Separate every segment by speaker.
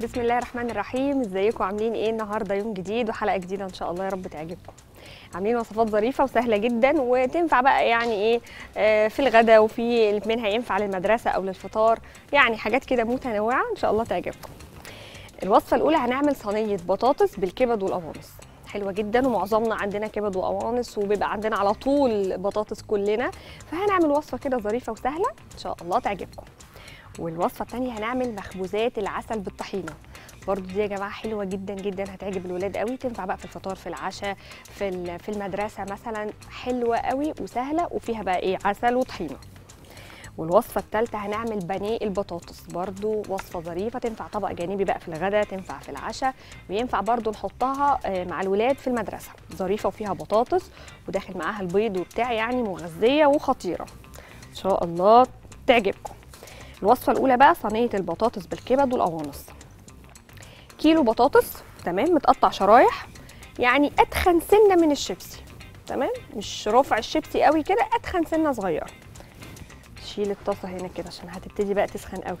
Speaker 1: بسم الله الرحمن الرحيم ازيكم عاملين ايه النهارده يوم جديد وحلقه جديده ان شاء الله يا رب تعجبكم عاملين وصفات ظريفه وسهله جدا وتنفع بقى يعني ايه آه، في الغدا وفي منها ينفع للمدرسه او للفطار يعني حاجات كده متنوعه ان شاء الله تعجبكم الوصفه الاولى هنعمل صينيه بطاطس بالكبد والقوانص حلوه جدا ومعظمنا عندنا كبد وقوانص وبيبقى عندنا على طول بطاطس كلنا فهنعمل وصفه كده ظريفه وسهله ان شاء الله تعجبكم والوصفه الثانيه هنعمل مخبوزات العسل بالطحينه برضو دي يا جماعه حلوه جدا جدا هتعجب الولاد قوي تنفع بقى في الفطار في العشاء في ال- في المدرسه مثلا حلوه قوي وسهله وفيها بقى ايه عسل وطحينه والوصفه الثالثه هنعمل بانيه البطاطس برضو وصفه ظريفه تنفع طبق جانبي بقى في الغداء تنفع في العشاء وينفع برضو نحطها آه، مع الولاد في المدرسه ظريفه وفيها بطاطس وداخل معاها البيض وبتاع يعني مغذيه وخطيره ان شاء الله تعجبكم الوصفه الاولى بقى صينيه البطاطس بالكبد والقوانص كيلو بطاطس تمام متقطع شرايح يعني اتخن سنه من الشيبسي تمام مش رفع الشيبسي قوي كده اتخن سنه صغيره شيل الطاسه هنا كده عشان هتبتدي بقى تسخن قوي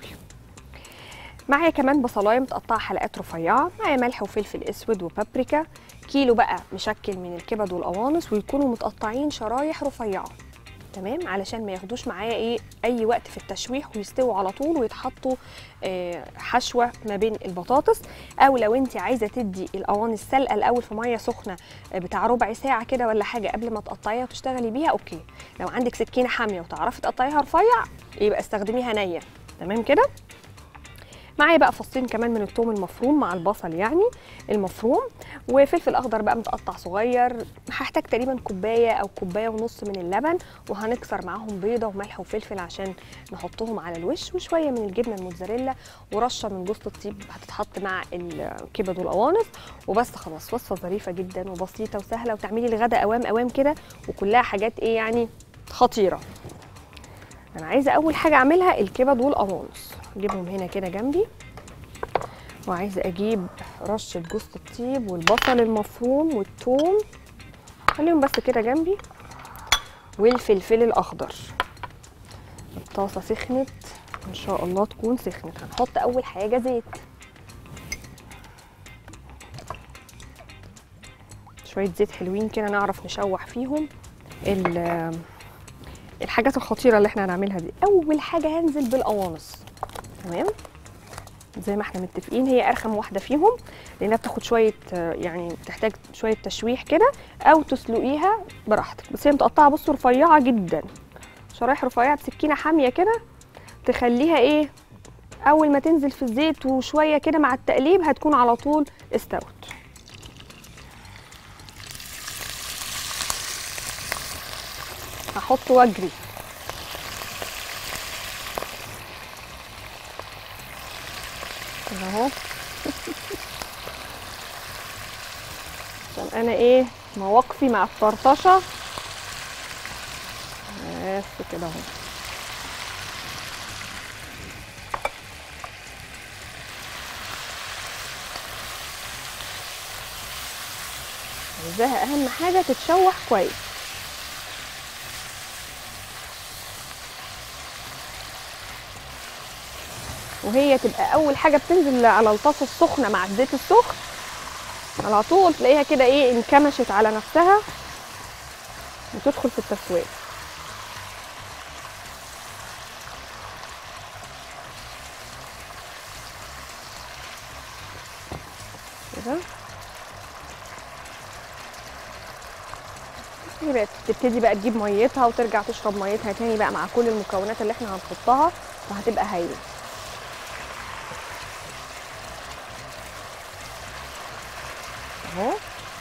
Speaker 1: معايا كمان بصلايه متقطعه حلقات رفيعه معايا ملح وفلفل اسود وبابريكا كيلو بقى مشكل من الكبد والقوانص ويكونوا متقطعين شرايح رفيعه تمام علشان ما ياخدوش معايا ايه اي وقت في التشويح ويستووا على طول ويتحطوا آه، حشوه ما بين البطاطس او لو انت عايزه تدي القوانص سلقه الاول في ميه سخنه آه، بتاع ربع ساعه كده ولا حاجه قبل ما تقطعيها وتشتغلي بيها اوكي لو عندك سكينه حاميه وتعرفي تقطعيها رفيع يبقى استخدميها نيه تمام كده معايا بقى فصين كمان من الثوم المفروم مع البصل يعني المفروم وفلفل اخضر بقى متقطع صغير هحتاج تقريبا كوبايه او كوبايه ونص من اللبن وهنكسر معاهم بيضه وملح وفلفل عشان نحطهم على الوش وشويه من الجبنه الموتزاريلا ورشه من جوز الطيب هتتحط مع الكبد والقوانص وبس خلاص وصفه ظريفه جدا وبسيطه وسهله وتعملي الغدا اوام اوام كده وكلها حاجات ايه يعني خطيره انا عايزه اول حاجه اعملها الكبد والقوانص اجيبهم هنا كده جنبي وعايزه اجيب رشه جوز الطيب والبصل المفروم والثوم خليهم بس كده جنبي والفلفل الاخضر الطاسه سخنت ان شاء الله تكون سخنت هنحط اول حاجه زيت شويه زيت حلوين كده نعرف نشوح فيهم ال- الحاجات الخطيره اللي احنا هنعملها دي اول حاجه هنزل بالقوانص تمام زي ما احنا متفقين هي ارخم واحده فيهم لانها بتاخد شويه آه، يعني بتحتاج شويه تشويح كده او تسلقيها براحتك بس هي متقطعه بصوا رفيعه جدا شرايح رفيعه بسكينه حاميه كده تخليها ايه اول ما تنزل في الزيت وشويه كده مع التقليب هتكون على طول استوت هحط واجري كده اهو عشان انا ايه مواقفي مع الطرطشه بس كده اهو عايزاها اهم حاجه تتشوح كويس وهي تبقى اول حاجه بتنزل على الطاسه السخنه مع الزيت السخن على طول تلاقيها كده ايه انكمشت على نفسها وتدخل في التسويه كده يبقى تبتدي بقى تجيب ميتها وترجع تشرب ميتها تاني بقى مع كل المكونات اللي احنا هنحطها وهتبقى هايله اهو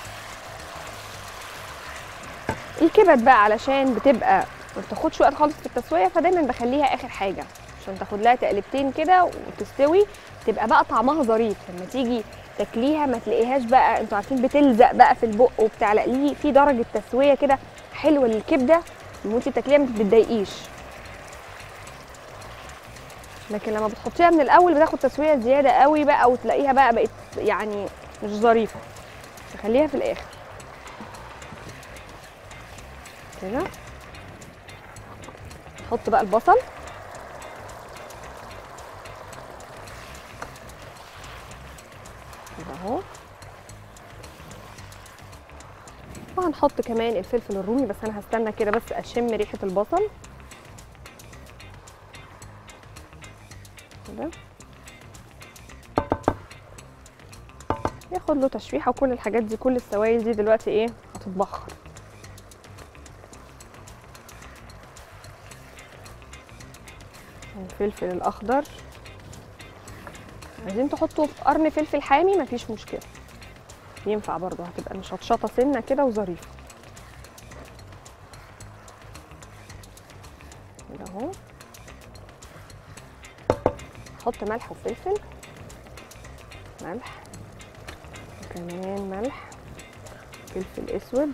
Speaker 1: الكبد بقى علشان بتبقى ما بتاخدش وقت خالص في التسويه فدايما بخليها اخر حاجه عشان تاخد لها تقلبتين كده وتستوي تبقى بقى طعمها ظريف لما تيجي تاكليها ما تلاقيهاش بقى انتوا عارفين بتلزق بقى في البق وبتاع لا ليه في درجه تسويه كده حلوه للكبده وانت بتاكليها ما بتضايقيش لكن لما بتحطيها من الاول بتاخد تسويه زياده قوي بقى وتلاقيها بقى بقت يعني مش ظريفه تخليها في الاخر كده نحط بقى البصل اهو وهنحط كمان الفلفل الرومي بس انا هستنى كده بس اشم ريحه البصل كده ياخد له تشويحه وكل الحاجات دي كل السوائل دي دلوقتي ايه هتتبخر الفلفل الاخضر عايزين تحطوا قرن فلفل حامي مفيش مشكله ينفع برضه هتبقى مشطشطه سنه كده وظريفه كده اهو احط ملح وفلفل ملح وكمان ملح فلفل اسود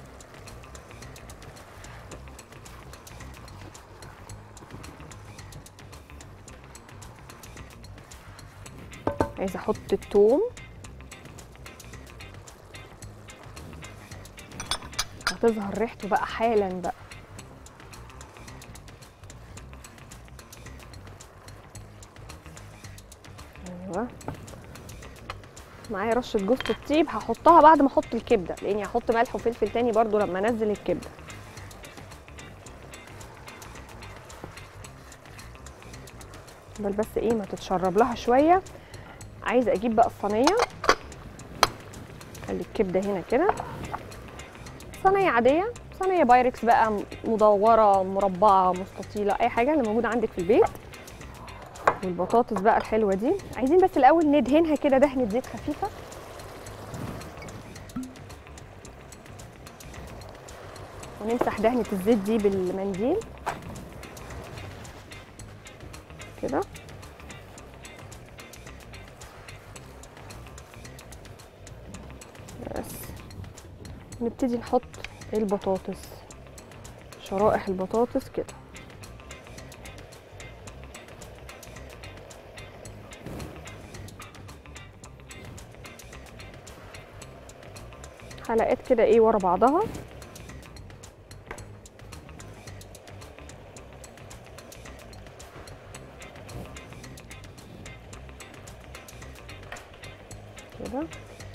Speaker 1: عايزه احط الثوم هتظهر ريحته بقى حالا بقى ايوه معايا رشه جوز الطيب هحطها بعد ما احط الكبده لاني هحط ملح وفلفل تاني برضو لما انزل الكبده بل بس ايه ما تتشرب لها شويه عايزه اجيب بقى الصينيه خلي الكبده هنا كده صينيه عاديه صينيه بايركس بقى مدوره مربعه مستطيله اي حاجه اللي موجوده عندك في البيت والبطاطس بقى الحلوه دي عايزين بس الاول ندهنها كده دهنه زيت خفيفه ونمسح دهنه الزيت دي بالمنديل كده بس نبتدي نحط البطاطس شرائح البطاطس كده حلقات كده ايه ورا بعضها كده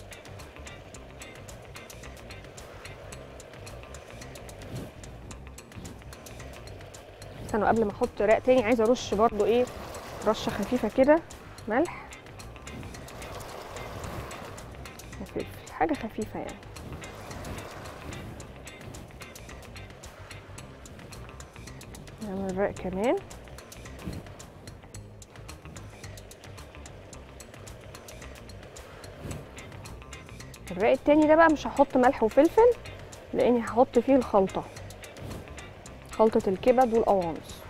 Speaker 1: استنوا قبل ما احط رق تاني عايزه ارش برضو ايه رشه خفيفه كده ملح وفلفل حاجه خفيفه يعني نعمل رق كمان الرق التاني ده بقى مش هحط ملح وفلفل لاني هحط فيه الخلطه خلطه الكبد والقوانص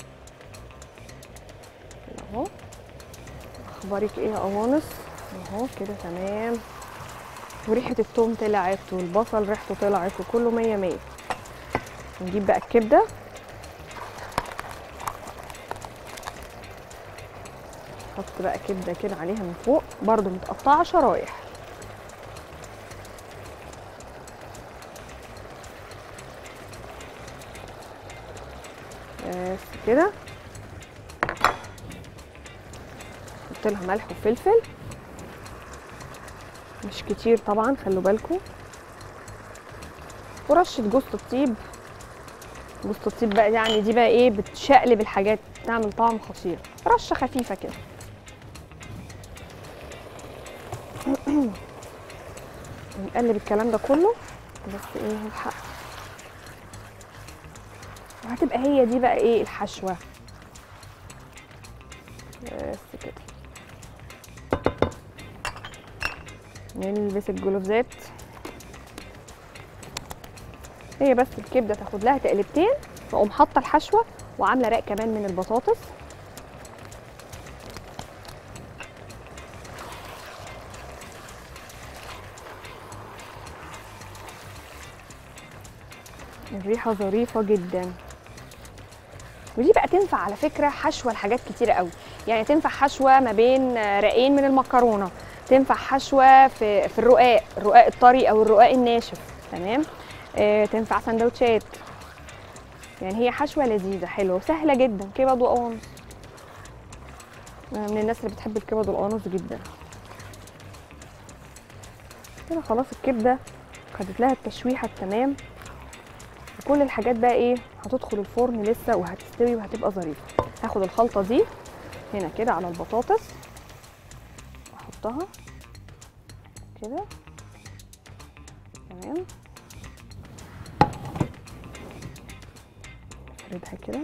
Speaker 1: كده اهو اخبارك ايه يا قوانص اهو كده تمام وريحه التوم طلعت والبصل ريحته طلعت وكله مية مية نجيب بقى الكبده نحط بقى كبده كده عليها من فوق برضو متقطعه شرايح بس كده نحط لها ملح وفلفل مش كتير طبعا خلوا بالكم ورشه جوز الطيب جوز الطيب بقى يعني دي بقى ايه بتشقلب الحاجات تعمل طعم خطير رشه خفيفه كده نقلب الكلام ده كله بس ايه نلحق وهتبقى هي دي بقى ايه الحشوه بس كده نلبس الجلوفزات هي بس الكبده تاخد لها تقلبتين واقوم حاطه الحشوه وعامله رق كمان من البطاطس الريحه ظريفه جدا ودي بقى تنفع على فكره حشوه لحاجات كتيره قوي يعني تنفع حشوه ما بين رقين من المكرونه تنفع حشوه في في الرقاق الرقاق الطري او الرقاق الناشف تمام آه تنفع سندوتشات يعني هي حشوه لذيذه حلوه وسهله جدا كبد وقوانص انا من الناس اللي بتحب الكبد والقوانص جدا كده خلاص الكبده خدت لها التشويحه التمام وكل الحاجات بقى ايه هتدخل الفرن لسه وهتستوي وهتبقى ظريفه هاخد الخلطه دي هنا كده على البطاطس احطها كده تمام افردها كده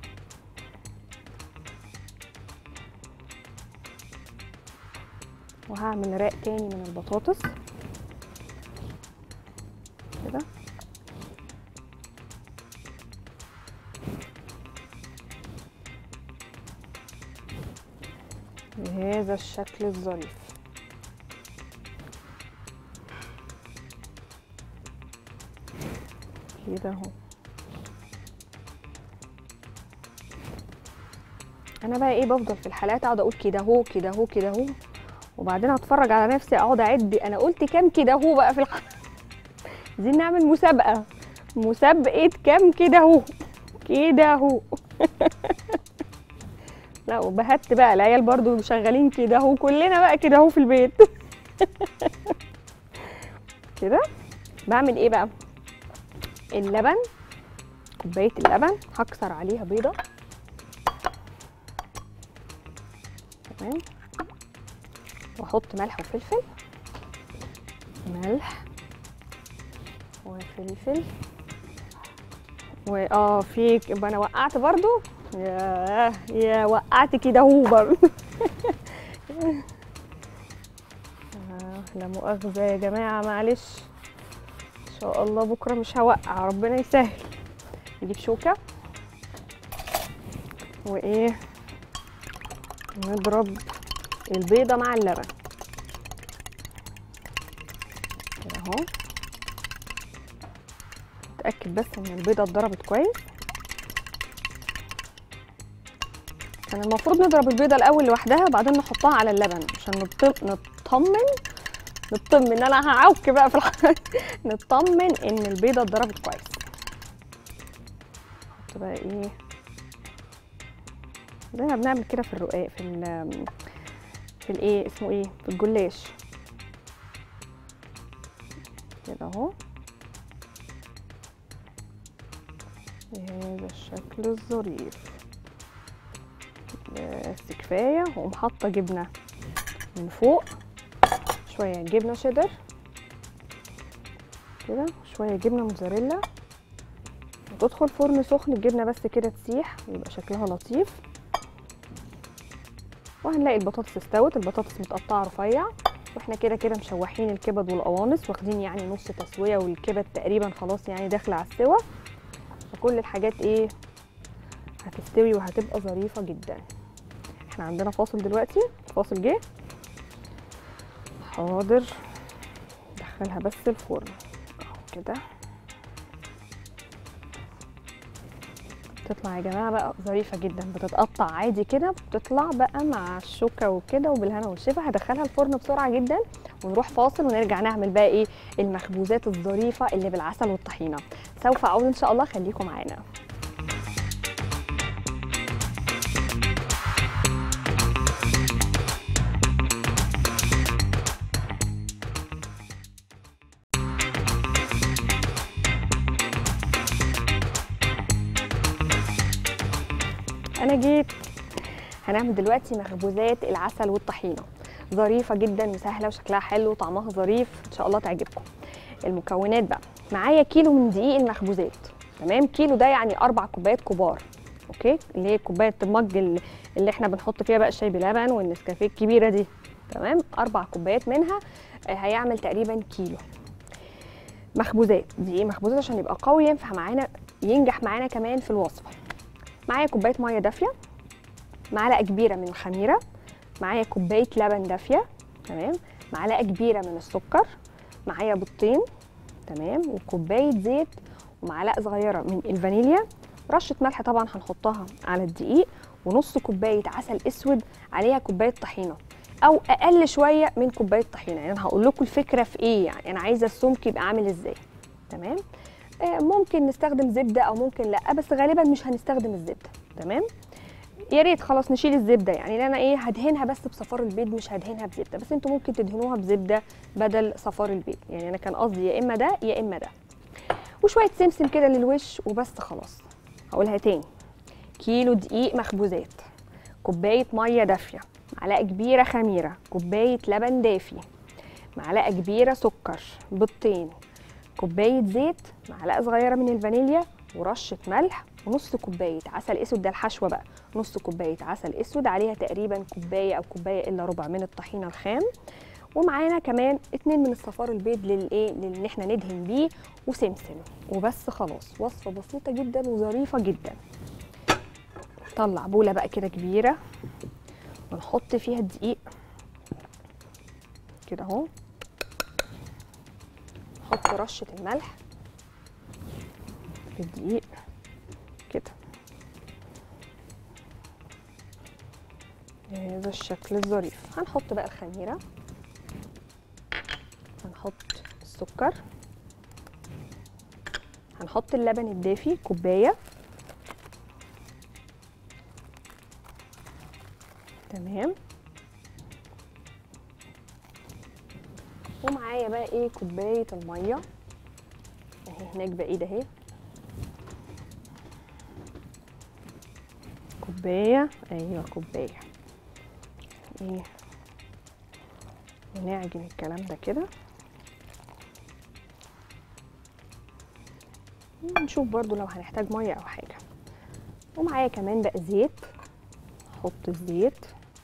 Speaker 1: وهعمل راق تاني من البطاطس كده بهذا الشكل الظريف كده اهو انا بقى ايه بفضل في الحلقات اقعد اقول كده اهو كده اهو كده اهو وبعدين اتفرج على نفسي اقعد اعد انا قلت كام كده اهو بقى في الحلقه عايزين نعمل مسابقه مسابقه كام كده اهو كده اهو لا وبهت بقى العيال برضو شغالين كده اهو كلنا بقى كده اهو في البيت كده بعمل ايه بقى اللبن كوبايه اللبن هكسر عليها بيضه تمام واحط ملح وفلفل ملح وفلفل واه في يبقى انا وقعت برضو يا يا وقعت كده هو برضو آه لا مؤاخذة يا جماعة معلش ان شاء الله بكرة مش هوقع ربنا يسهل نجيب شوكة وايه نضرب البيضة مع اللبن كده اهو اتأكد بس ان البيضة اتضربت كويس كان المفروض نضرب البيضة الأول لوحدها بعدين نحطها على اللبن عشان نط- نطمن نطمن انا هعوك بقى في الحلقة نطمن ان البيضة اتضربت كويس نحط بقى ايه زي ما بنعمل كده في الرقاق في ال في الايه اسمه ايه في الجلاش كده اهو بهذا الشكل الظريف بس كفايه واقوم حاطه جبنه من فوق شويه جبنه شيدر كده شويه جبنه موتزاريلا وتدخل فرن سخن الجبنه بس كده تسيح ويبقى شكلها لطيف وهنلاقي البطاطس استوت البطاطس متقطعه رفيع واحنا كده كده مشوحين الكبد والقوانص واخدين يعني نص تسويه والكبد تقريبا خلاص يعني داخله على السوا فكل الحاجات ايه هتستوي وهتبقى ظريفه جدا احنا عندنا فاصل دلوقتي فاصل جه حاضر دخلها بس الفرن اهو كده تطلع يا جماعه بقى ظريفه جدا بتتقطع عادي كده بتطلع بقى مع الشوكه وكده وبالهنا والشفا هدخلها الفرن بسرعه جدا ونروح فاصل ونرجع نعمل بقى ايه المخبوزات الظريفه اللي بالعسل والطحينه سوف اعود ان شاء الله خليكم معانا انا جيت هنعمل دلوقتي مخبوزات العسل والطحينه ظريفه جدا وسهله وشكلها حلو وطعمها ظريف ان شاء الله تعجبكم المكونات بقى معايا كيلو من دقيق المخبوزات تمام كيلو ده يعني اربع كوبايات كبار اوكي اللي هي كوبايه المج اللي اللي احنا بنحط فيها بقى الشاي بلبن والنسكافيه الكبيره دي تمام اربع كوبايات منها آه، هيعمل تقريبا كيلو مخبوزات دقيق مخبوزات عشان يبقى قوي ينفع معانا ينجح معانا كمان في الوصفه معايا كوبايه ميه دافيه معلقه كبيره من الخميره معايا كوبايه لبن دافيه تمام معلقه كبيره من السكر معايا بيضتين تمام وكوبايه زيت ومعلقه صغيره من الفانيليا رشه ملح طبعا هنحطها على الدقيق ونص كوبايه عسل اسود عليها كوبايه طحينه او اقل شويه من كوبايه طحينه يعني انا هقول لكم الفكره في ايه يعني انا عايزه السمك يبقى عامل ازاي تمام آه، ممكن نستخدم زبده او ممكن لا بس غالبا مش هنستخدم الزبده تمام يا ريت خلاص نشيل الزبده يعني لأن انا ايه هدهنها بس بصفار البيض مش هدهنها بزبده بس انتوا ممكن تدهنوها بزبده بدل صفار البيض يعني انا كان قصدي يا اما ده يا اما ده وشويه سمسم كده للوش وبس خلاص هقولها تاني كيلو دقيق مخبوزات كوبايه ميه دافيه معلقه كبيره خميره كوبايه لبن دافي معلقه كبيره سكر بيضتين كوبايه زيت معلقه صغيره من الفانيليا ورشه ملح ونص كوبايه عسل اسود ده الحشوه بقى نص كوبايه عسل اسود عليها تقريبا كوبايه او كوبايه الا ربع من الطحينه الخام ومعانا كمان اتنين من الصفار البيض للايه لان احنا ندهن بيه وسمسم وبس خلاص وصفه بسيطه جدا وظريفه جدا طلع بوله بقى كده كبيره ونحط فيها الدقيق كده اهو نحط رشه الملح في الدقيق كده هذا الشكل الظريف هنحط بقى الخميره هنحط السكر هنحط اللبن الدافي كوبايه تمام ومعايا بقى ايه كوبايه الميه اهي هناك بعيد اهي كوبايه ايوه كوبايه ايه ونعجن الكلام ده كده نشوف برضو لو هنحتاج ميه او حاجه ومعايا كمان بقى زيت احط الزيت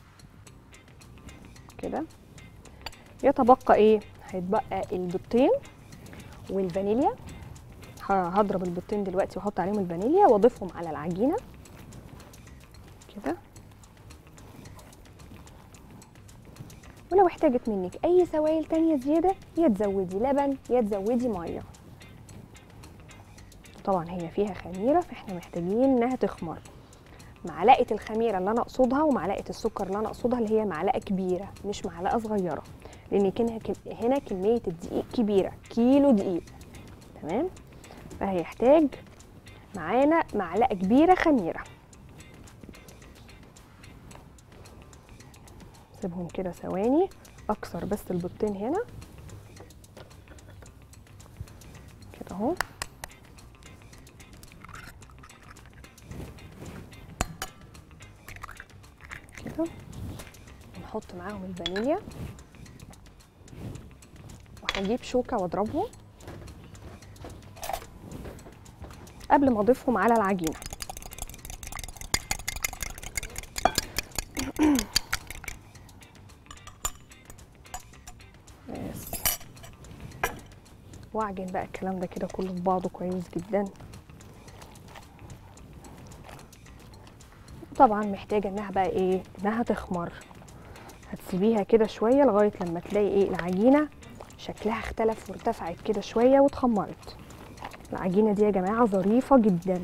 Speaker 1: كده يتبقى ايه هيتبقى البيضتين والفانيليا ه- هضرب البيضتين دلوقتي واحط عليهم الفانيليا واضيفهم على العجينه كده ولو احتاجت منك اي سوائل تانية زياده يا تزودي لبن يا تزودي ميه طبعا هي فيها خميره فاحنا محتاجين انها تخمر معلقه الخميره اللي انا اقصدها ومعلقه السكر اللي انا اقصدها اللي هي معلقه كبيره مش معلقه صغيره لان كان هنا كميه الدقيق كبيره كيلو دقيق تمام فهيحتاج معانا معلقه كبيره خميره سيبهم كده ثواني اكسر بس البيضتين هنا كده اهو كده ونحط معاهم الفانيليا وهجيب شوكة واضربهم قبل ما اضيفهم على العجينة بس واعجن بقى الكلام ده كده كله في بعضه كويس جدا طبعا محتاجه انها بقى ايه انها تخمر هتسيبيها كده شويه لغايه لما تلاقي ايه العجينه شكلها اختلف وارتفعت كده شويه واتخمرت العجينه دي يا جماعه ظريفه جدا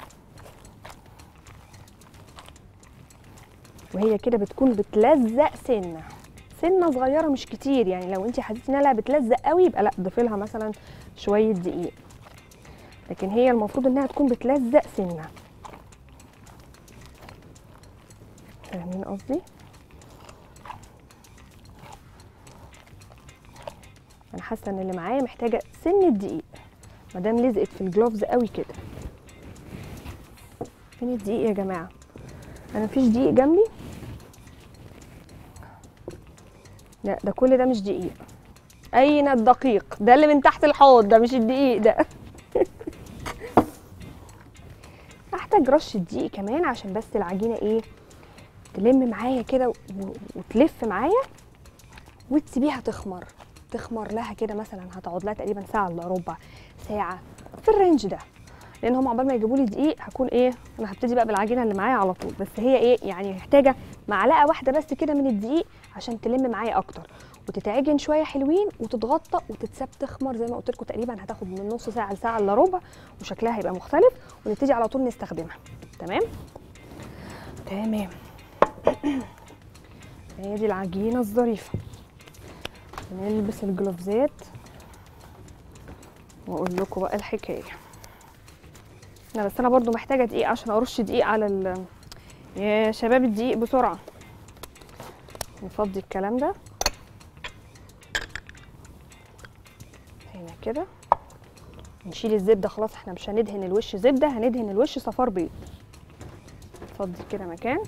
Speaker 1: وهي كده بتكون بتلزق سنه سنه صغيره مش كتير يعني لو انت حسيتي انها لا بتلزق قوي يبقى لا ضيفي لها مثلا شويه دقيق لكن هي المفروض انها تكون بتلزق سنه فاهمين قصدي انا حاسه ان اللي معايا محتاجه سن دقيق مادام لزقت في الجلوفز قوي كده فين الدقيق يا جماعه انا مفيش دقيق جنبي لا ده كل ده مش دقيق اين الدقيق ده اللي من تحت الحوض ده مش الدقيق ده احتاج رشه دقيق كمان عشان بس العجينه ايه تلم معايا كده و- وتلف معايا وتسيبيها تخمر تخمر لها كده مثلا هتقعد لها تقريبا ساعه الا ربع ساعه في الرينج ده لان هم عقبال ما يجيبوا لي دقيق هكون ايه انا هبتدي بقى بالعجينه اللي معايا على طول بس هي ايه يعني محتاجه معلقه واحده بس كده من الدقيق عشان تلم معايا اكتر وتتعجن شويه حلوين وتتغطى وتتساب تخمر زي ما قلت لكم تقريبا هتاخد من نص ساعه لساعه الا ربع وشكلها هيبقى مختلف ونبتدي على طول نستخدمها تمام تمام هي دي العجينه الظريفه نلبس الجلوفزات واقول لكم بقى الحكايه لا بس انا برضو محتاجه دقيق عشان ارش دقيق على ال- يا شباب الدقيق بسرعه نفضي الكلام ده هنا كده نشيل الزبده خلاص احنا مش هندهن الوش زبده هندهن الوش صفار بيض نفضي كده مكان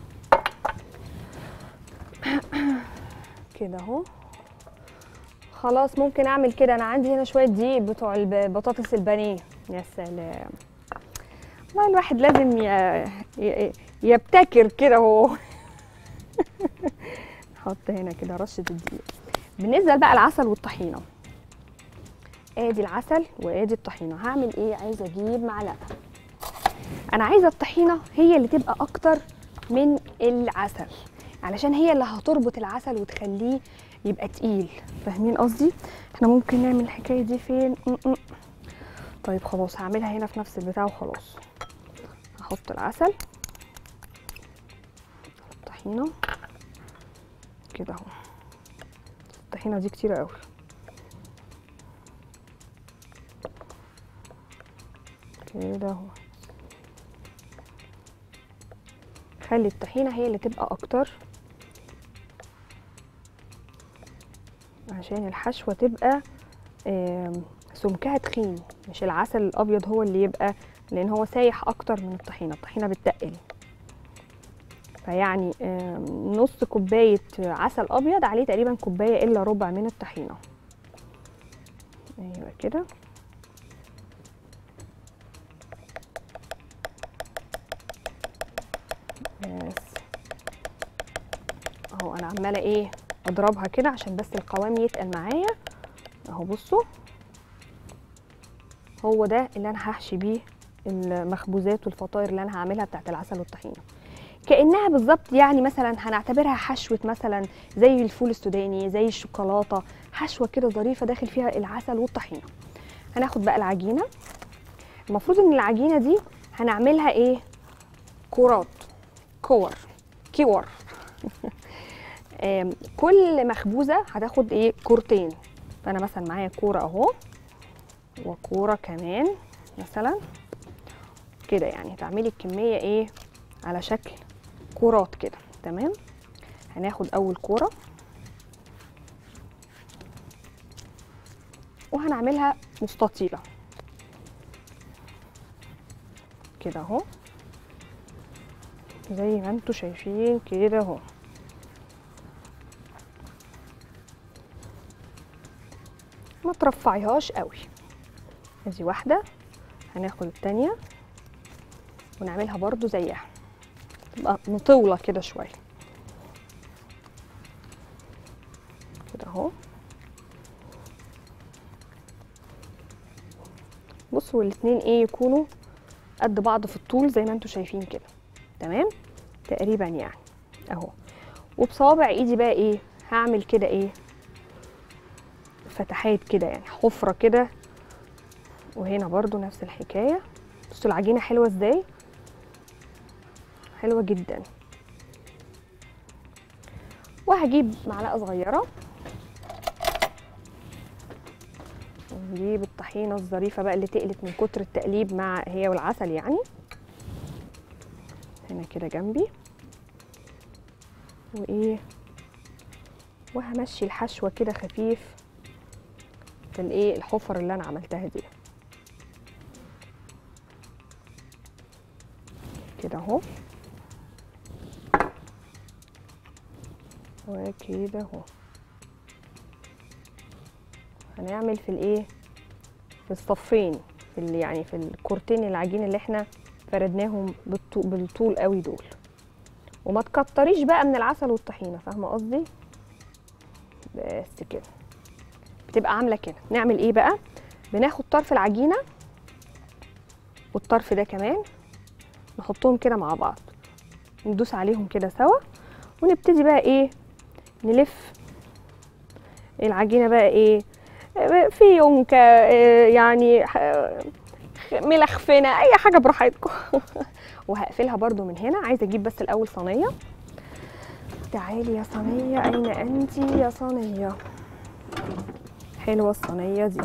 Speaker 1: كده اهو خلاص ممكن اعمل كده انا عندي هنا شويه دقيق بتوع الب- بطاطس البانيه يا سلام والله الواحد لازم ي- ي- يبتكر كده اهو نحط هنا كده رشه الدقيق بالنسبه بقى العسل والطحينه ادي العسل وادي الطحينه هعمل ايه عايزه اجيب معلقه انا عايزه الطحينه هي اللي تبقى اكتر من العسل علشان هي اللي هتربط العسل وتخليه يبقى تقيل فاهمين قصدي احنا ممكن نعمل الحكايه دي فين م- م. طيب خلاص هعملها هنا في نفس البتاع وخلاص هحط العسل الطحينه كده اهو الطحينه دي كتيره قوي كده اهو خلي الطحينه هي اللي تبقى اكتر عشان الحشوه تبقى آم، سمكها تخين مش العسل الابيض هو اللي يبقى لان هو سايح اكتر من الطحينه الطحينه بتتقل فيعني آم، نص كوبايه عسل ابيض عليه تقريبا كوبايه الا ربع من الطحينه ايوه كده بس اهو انا عماله ايه اضربها كده عشان بس القوام يتقل معايا اهو بصوا هو ده اللي انا هحشي بيه المخبوزات والفطاير اللي انا هعملها بتاعت العسل والطحينه كانها بالظبط يعني مثلا هنعتبرها حشوه مثلا زي الفول السوداني زي الشوكولاته حشوه كده ظريفه داخل فيها العسل والطحينه هناخد بقى العجينه المفروض ان العجينه دي هنعملها ايه كورات كور كور آم، كل مخبوزه هتاخد ايه كورتين فانا مثلا معايا كوره اهو وكوره كمان مثلا كده يعني تعملي الكميه ايه على شكل كورات كده تمام هناخد اول كوره وهنعملها مستطيله كده اهو زي ما انتوا شايفين كده اهو ما ترفعيهاش قوي ادي واحده هناخد التانية ونعملها برضو زيها تبقى مطولة كده شوية كده اهو بصوا الاتنين ايه يكونوا قد بعض في الطول زي ما انتوا شايفين كده تمام تقريبا يعني اهو وبصوابع ايدي بقى ايه هعمل كده ايه فتحات كده يعني حفرة كده وهنا برضو نفس الحكاية بصوا العجينة حلوة ازاي حلوة جدا وهجيب معلقة صغيرة ونجيب الطحينة الظريفة بقى اللي تقلت من كتر التقليب مع هي والعسل يعني هنا كده جنبي وايه وهمشي الحشوة كده خفيف في الايه الحفر اللي انا عملتها دي كده اهو وكده اهو هنعمل في الايه في الصفين في اللي يعني في الكورتين العجين اللي احنا فردناهم بالطو- بالطول قوي دول وما تكتريش بقى من العسل والطحينه فاهمه قصدي بس كده بتبقى عامله كده نعمل ايه بقى بناخد طرف العجينه والطرف ده كمان نحطهم كده مع بعض ندوس عليهم كده سوا ونبتدي بقى ايه نلف العجينه بقى ايه في يونكه إيه يعني ح- ملخفنه اي حاجه براحتكم وهقفلها برضو من هنا عايزه اجيب بس الاول صينيه تعالي يا صينيه اين انت يا صينيه حلوه الصينيه دي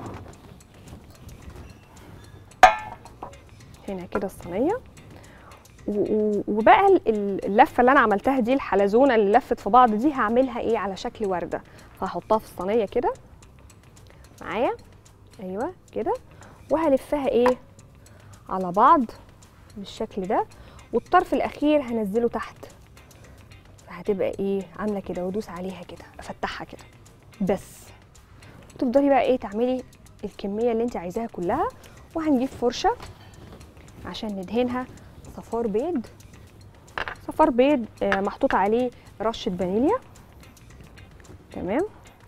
Speaker 1: هنا كده الصينيه و- و- وبقى ال- ال- اللفه اللي انا عملتها دي الحلزونه اللي لفت في بعض دي هعملها ايه على شكل ورده فهحطها في الصينيه كده معايا ايوه كده وهلفها ايه على بعض بالشكل ده والطرف الاخير هنزله تحت فهتبقى ايه عامله كده وادوس عليها كده افتحها كده بس تفضلي بقى ايه تعملي الكميه اللي انت عايزاها كلها وهنجيب فرشه عشان ندهنها صفار بيض صفار بيض آه، محطوط عليه رشه فانيليا تمام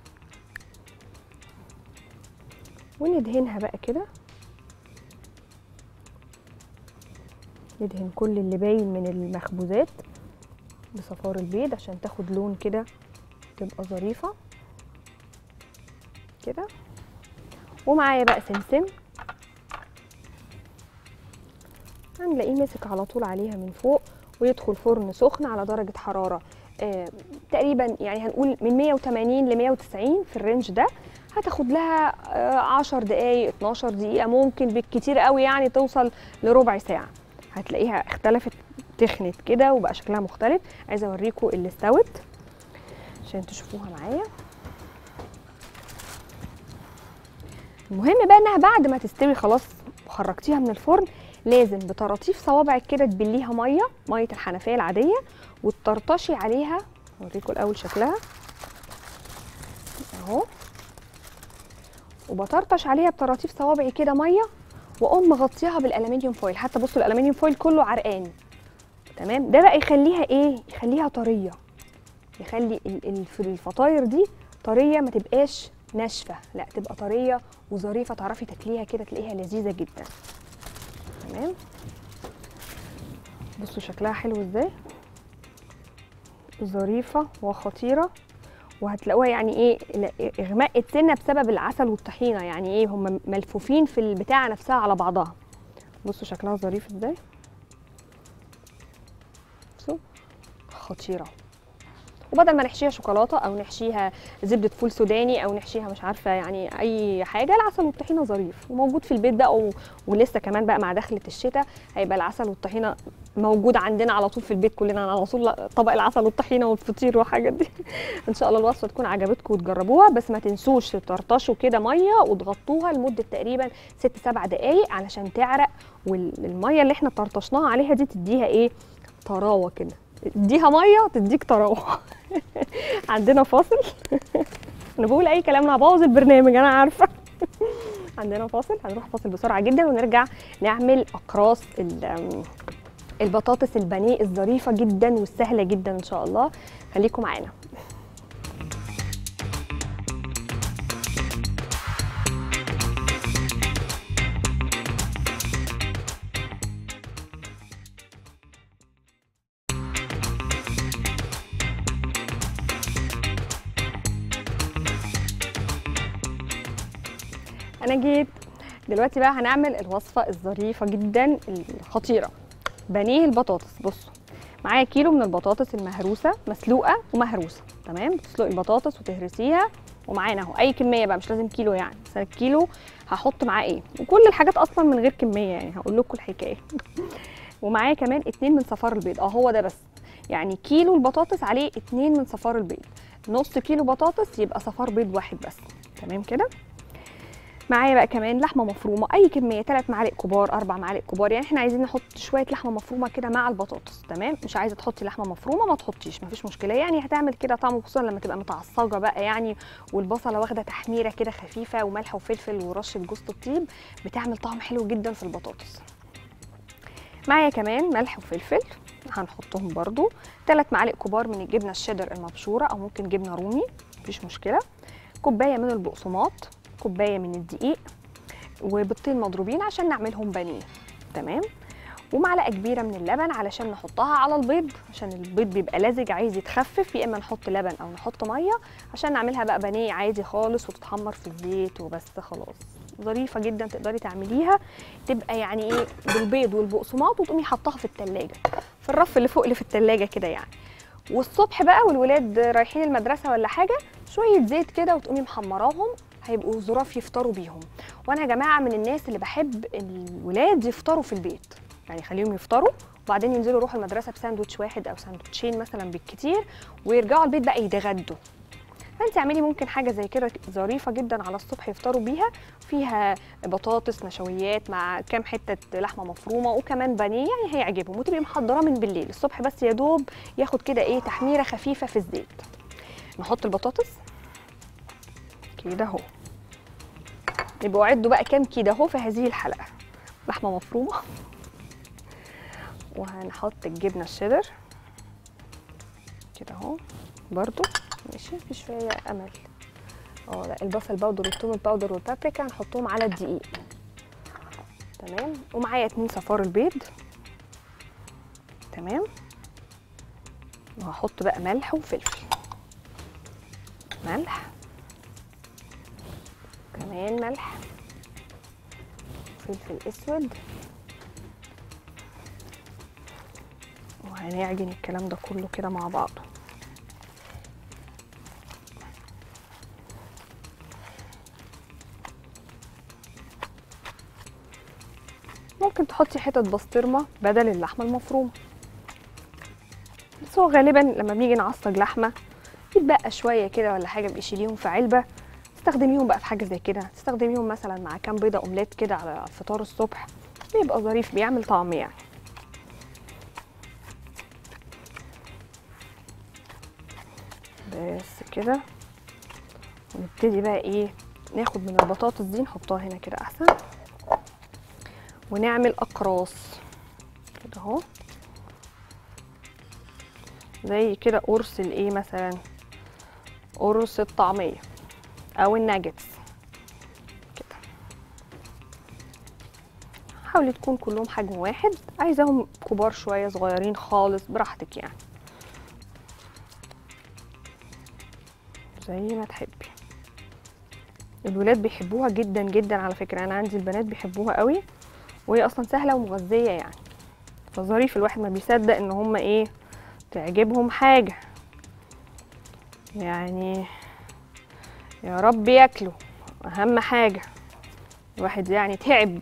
Speaker 1: وندهنها بقى كده ندهن كل اللي باين من المخبوزات بصفار البيض عشان تاخد لون كده تبقى ظريفه كده ومعايا بقى سمسم هنلاقيه مسك على طول عليها من فوق ويدخل فرن سخن على درجة حرارة آه تقريبا يعني هنقول من 180 ل 190 في الرينج ده هتاخد لها آه 10 دقايق 12 دقيقة ممكن بالكتير قوي يعني توصل لربع ساعة هتلاقيها اختلفت تخنت كده وبقى شكلها مختلف عايزة اوريكم اللي استوت عشان تشوفوها معايا المهم بقى انها بعد ما تستوي خلاص وخرجتيها من الفرن لازم بطراطيف صوابعك كده تبليها ميه ميه الحنفيه العاديه وتطرطشي عليها اوريكم الاول شكلها اهو وبطرطش عليها بطراطيف صوابعي كده ميه واقوم مغطياها بالالومنيوم فويل حتى بصوا الالومنيوم فويل كله عرقان تمام ده بقى يخليها ايه يخليها طريه يخلي ال- ال- في الفطاير دي طريه ما تبقاش ناشفه لا تبقى طريه وظريفه تعرفي تاكليها كده تلاقيها لذيذه جدا تمام بصوا شكلها حلو ازاي ظريفه وخطيره وهتلاقوها يعني ايه لا- اغماء سنه بسبب العسل والطحينه يعني ايه هم ملفوفين في البتاعه نفسها على بعضها بصوا شكلها ظريف ازاي بصوا خطيره وبدل ما نحشيها شوكولاته او نحشيها زبده فول سوداني او نحشيها مش عارفه يعني اي حاجه العسل والطحينه ظريف وموجود في البيت بقى و... ولسه كمان بقى مع دخله الشتاء هيبقى العسل والطحينه موجود عندنا على طول في البيت كلنا على طول طبق العسل والطحينه والفطير والحاجات دي ان شاء الله الوصفه تكون عجبتكم وتجربوها بس ما تنسوش تطرطشوا كده ميه وتغطوها لمده تقريبا 6 7 دقائق علشان تعرق والميه اللي احنا طرطشناها عليها دي تديها ايه طراوه كده اديها ميه تديك طراوه عندنا فاصل انا بقول اي كلام انا هبوظ البرنامج انا عارفه عندنا فاصل هنروح فاصل بسرعه جدا ونرجع نعمل اقراص ال- البطاطس البانيه الظريفه جدا والسهله جدا ان شاء الله خليكم معانا انا جيت دلوقتي بقى هنعمل الوصفه الظريفه جدا الخطيره بانيه البطاطس بصوا معايا كيلو من البطاطس المهروسه مسلوقه ومهروسه تمام تسلقي البطاطس وتهرسيها ومعانا اهو اي كميه بقى مش لازم كيلو يعني بس أنا الكيلو هحط معاه ايه وكل الحاجات اصلا من غير كميه يعني هقول لكم الحكايه ومعايا كمان اتنين من صفار البيض اه هو ده بس يعني كيلو البطاطس عليه اتنين من صفار البيض نص كيلو بطاطس يبقى صفار بيض واحد بس تمام كده معايا بقى كمان لحمه مفرومه اي كميه ثلاث معالق كبار اربع معالق كبار يعني احنا عايزين نحط شويه لحمه مفرومه كده مع البطاطس تمام مش عايزه تحطي لحمه مفرومه ما تحطيش مفيش مشكله يعني هتعمل كده طعم خصوصا لما تبقى متعصجه بقى يعني والبصله واخده تحميره كده خفيفه وملح وفلفل ورشه جوز الطيب بتعمل طعم حلو جدا في البطاطس معايا كمان ملح وفلفل هنحطهم برضو ثلاث معالق كبار من الجبنه الشيدر المبشوره او ممكن جبنه رومي مفيش مشكله كوبايه من البقسماط كوبايه من الدقيق وبيضتين مضروبين عشان نعملهم بانيه تمام ومعلقه كبيره من اللبن علشان نحطها على البيض عشان البيض بيبقى لزج عايز يتخفف يا اما نحط لبن او نحط ميه عشان نعملها بقى بانيه عادي خالص وتتحمر في الزيت وبس خلاص ظريفه جدا تقدري تعمليها تبقى يعني ايه بالبيض والبقسماط وتقومي حطاها في التلاجة في الرف اللي فوق اللي في التلاجة كده يعني والصبح بقى والولاد رايحين المدرسه ولا حاجه شويه زيت كده وتقومي محمراهم هيبقوا ظراف يفطروا بيهم وانا يا جماعه من الناس اللي بحب الولاد يفطروا في البيت يعني خليهم يفطروا وبعدين ينزلوا يروحوا المدرسه بساندوتش واحد او ساندوتشين مثلا بالكتير ويرجعوا البيت بقى يتغدوا فانت اعملي ممكن حاجه زي كده ظريفه جدا على الصبح يفطروا بيها فيها بطاطس نشويات مع كام حته لحمه مفرومه وكمان بانيه يعني هيعجبهم وتبقي محضراه من بالليل الصبح بس يا دوب ياخد كده ايه تحميره خفيفه في الزيت نحط البطاطس كده اهو يبقوا عدوا بقى كام كده اهو في هذه الحلقه لحمه مفرومه وهنحط الجبنه الشيدر كده اهو برضو ماشي مفيش فيها امل اه لا البصل باودر والثوم الباودر والبابريكا هنحطهم على الدقيق تمام ومعايا اتنين صفار البيض تمام وهحط بقى ملح وفلفل ملح كمان ملح فلفل اسود وهنعجن الكلام ده كله كده مع بعضه ممكن تحطي حتت بسطرمه بدل اللحمه المفرومه بس هو غالبا لما بنيجي نعصج لحمه يتبقى شويه كده ولا حاجه بيشيليهم في علبه تستخدميهم بقى في حاجه زي كده تستخدميهم مثلا مع كام بيضه اومليت كده على الفطار الصبح بيبقى ظريف بيعمل طعم يعني بس كده ونبتدي بقى ايه ناخد من البطاطس دي نحطها هنا كده احسن ونعمل اقراص كده اهو زي كده قرص الايه مثلا قرص الطعميه او الناجتس كده حاولي تكون كلهم حجم واحد عايزاهم كبار شويه صغيرين خالص براحتك يعني زي ما تحبي الولاد بيحبوها جدا جدا على فكره انا عندي البنات بيحبوها قوي وهي اصلا سهله ومغذيه يعني فظريف الواحد ما بيصدق ان هم ايه تعجبهم حاجه يعني يا رب ياكلوا اهم حاجه الواحد يعني تعب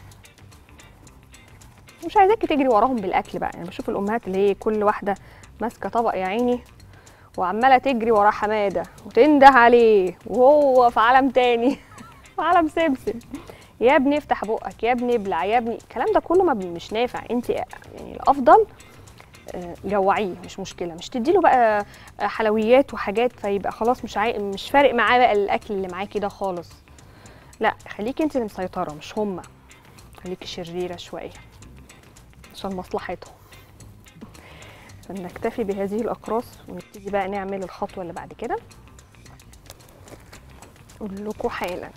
Speaker 1: مش عايزاكي تجري وراهم بالاكل بقى يعني بشوف الامهات اللي هي كل واحده ماسكه طبق يا عيني وعماله تجري ورا حماده وتنده عليه وهو في عالم تاني في عالم سمسم يا ابني افتح بقك يا ابني ابلع يا ابني الكلام ده كله ما بي- مش نافع انت يعني الافضل آه، جوعيه مش مشكله مش تديله بقى آه، حلويات وحاجات فيبقى خلاص مش عاي... مش فارق معاه بقى الاكل اللي معاكي ده خالص لا خليكي انت اللي مسيطره مش هما خليكي شريره شويه عشان مصلحتهم فنكتفي بهذه الاقراص ونبتدي بقى نعمل الخطوه اللي بعد كده اقول لكم حالا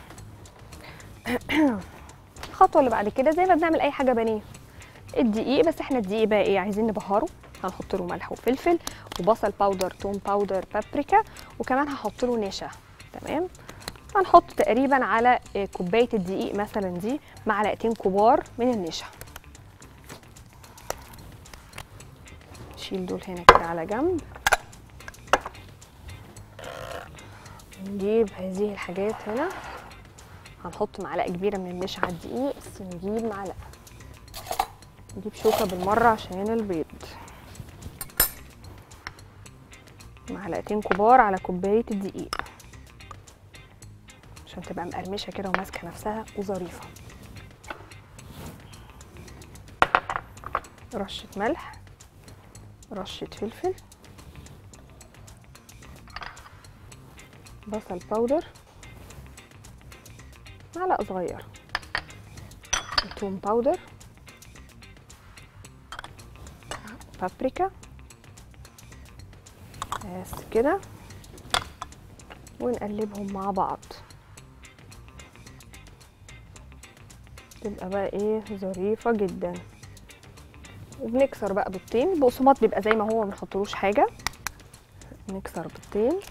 Speaker 1: الخطوه اللي بعد كده زي ما بنعمل اي حاجه بانيه الدقيق بس احنا الدقيق بقى ايه عايزين نبهره هنحط له ملح وفلفل وبصل باودر توم باودر بابريكا وكمان هحط له نشا تمام هنحط تقريبا على آه، كوبايه الدقيق مثلا دي معلقتين كبار من النشا نشيل دول هنا كده على جنب نجيب هذه الحاجات هنا هنحط معلقه كبيره من النشا على الدقيق بس نجيب معلقه نجيب شوكه بالمره عشان البيض معلقتين كبار على كوبايه الدقيق عشان تبقى مقرمشه كده وماسكه نفسها وظريفه رشه ملح رشه فلفل بصل باودر معلقه صغيره توم باودر بابريكا بس كده ونقلبهم مع بعض تبقى بقى ايه ظريفة جدا وبنكسر بقى بيضتين البقسماط بيبقى زي ما هو ما نحطلوش حاجة نكسر بيضتين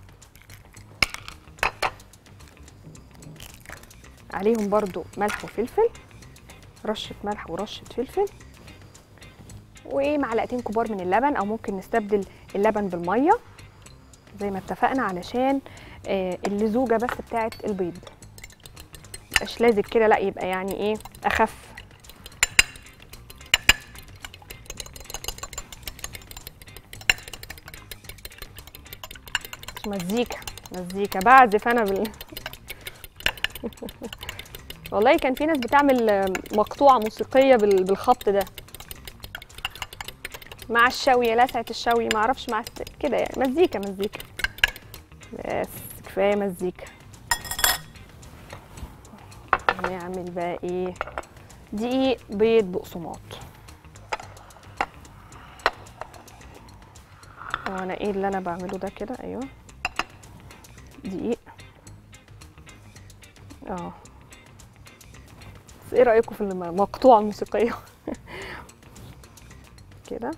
Speaker 1: عليهم برضو ملح وفلفل رشة ملح ورشة فلفل وايه معلقتين كبار من اللبن او ممكن نستبدل اللبن بالميه زي ما اتفقنا علشان آه اللزوجه بس بتاعه البيض مش لازق كده لا يبقى يعني ايه اخف مزيكا مزيكا بعزف انا بال والله كان في ناس بتعمل مقطوعه موسيقيه بال- بالخبط ده مع الشوي لسعه الشوي ما اعرفش مع الس... كده يعني مزيكا مزيكا بس كفايه مزيكا نعمل بقى ايه دقيق بيض بقسماط هو انا ايه اللي انا بعمله ده كده ايوه دقيق اه بس ايه رايكم في المقطوعه الموسيقيه كده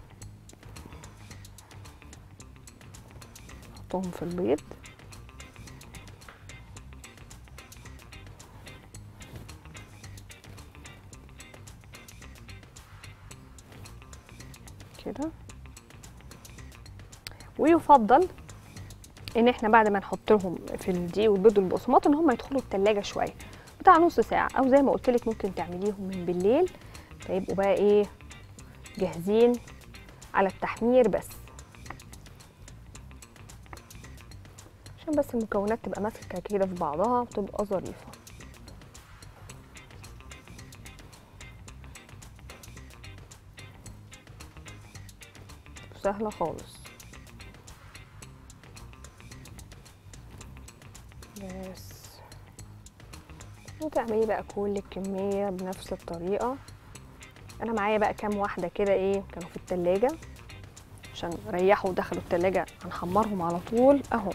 Speaker 1: نحطهم في البيض كده ويفضل ان احنا بعد ما نحط لهم في الدقيق والبيض والبقسماط ان هم يدخلوا التلاجة شويه بتاع نص ساعه او زي ما قلت لك ممكن تعمليهم من بالليل فيبقوا بقى ايه جاهزين على التحمير بس عشان بس المكونات تبقى ماسكه كده في بعضها وتبقى ظريفه سهله خالص بس وتعملي بقى كل الكمية بنفس الطريقة أنا معايا بقى كام واحدة كده إيه كانوا في التلاجة عشان ريحوا ودخلوا التلاجة هنحمرهم على طول أهم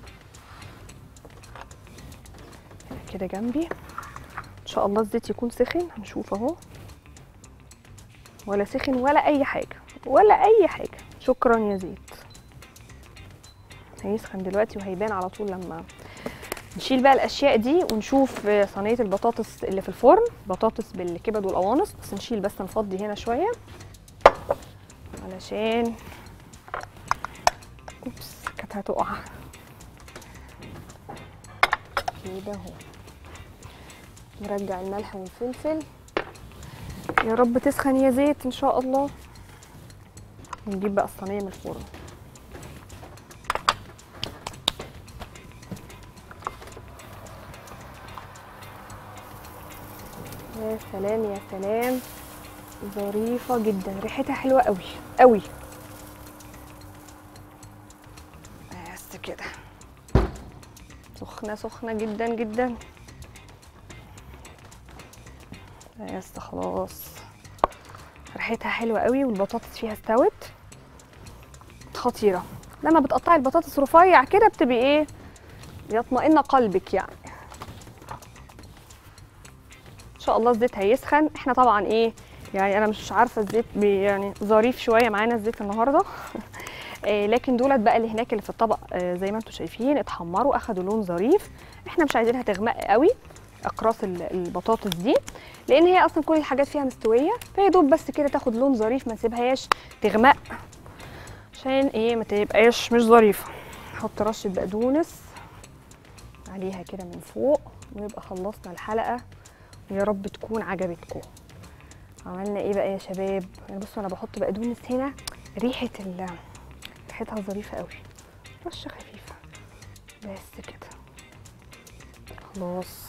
Speaker 1: هنا كده جنبي إن شاء الله الزيت يكون سخن هنشوف أهو ولا سخن ولا أي حاجة ولا أي حاجة شكرا يا زيت هيسخن دلوقتي وهيبان على طول لما نشيل بقى الاشياء دي ونشوف صينيه البطاطس اللي في الفرن بطاطس بالكبد والقوانص بس نشيل بس نفضي هنا شويه علشان اوبس كانت هتقع كده اهو نرجع الملح والفلفل يا رب تسخن يا زيت ان شاء الله ونجيب بقى الصينيه من الفرن يا سلام يا سلام ظريفة جدا ريحتها حلوة قوي قوي بس كده سخنة سخنة جدا جدا بس خلاص ريحتها حلوة قوي والبطاطس فيها استوت خطيرة لما بتقطعي البطاطس رفيع كده بتبقي ايه يطمئن قلبك يعني ان شاء الله الزيت هيسخن احنا طبعا ايه يعني انا مش عارفه الزيت بي يعني ظريف شويه معانا الزيت النهارده آه لكن دولت بقى اللي هناك اللي في الطبق آه زي ما انتم شايفين اتحمروا اخدوا لون ظريف احنا مش عايزينها تغمق قوي اقراص ال- البطاطس دي لان هي اصلا كل الحاجات فيها مستويه فيا دوب بس كده تاخد لون ظريف ما نسيبهاش تغمق عشان ايه ما تبقاش مش ظريفه نحط رشه بقدونس عليها كده من فوق ويبقى خلصنا الحلقه يا رب تكون عجبتكم عملنا ايه بقى يا شباب يعني بصوا انا بحط بقدونس هنا ريحه ال ريحتها ظريفه قوي رشه خفيفه بس كده خلاص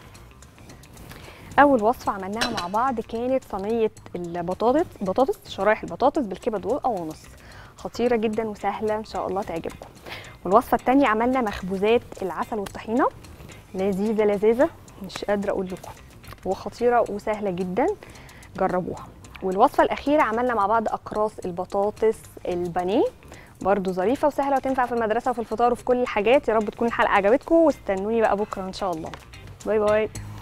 Speaker 1: اول وصفه عملناها مع بعض كانت صينيه البطاطس بطاطس شرايح البطاطس بالكبد والقوانص خطيره جدا وسهله ان شاء الله تعجبكم والوصفه الثانيه عملنا مخبوزات العسل والطحينه لذيذه لذيذه مش قادره اقول لكم وخطيره وسهله جدا جربوها والوصفه الاخيره عملنا مع بعض اقراص البطاطس البانيه برضو ظريفه وسهله وتنفع في المدرسه وفي الفطار وفي كل الحاجات يا رب تكون الحلقه عجبتكم واستنوني بقى بكره ان شاء الله باي باي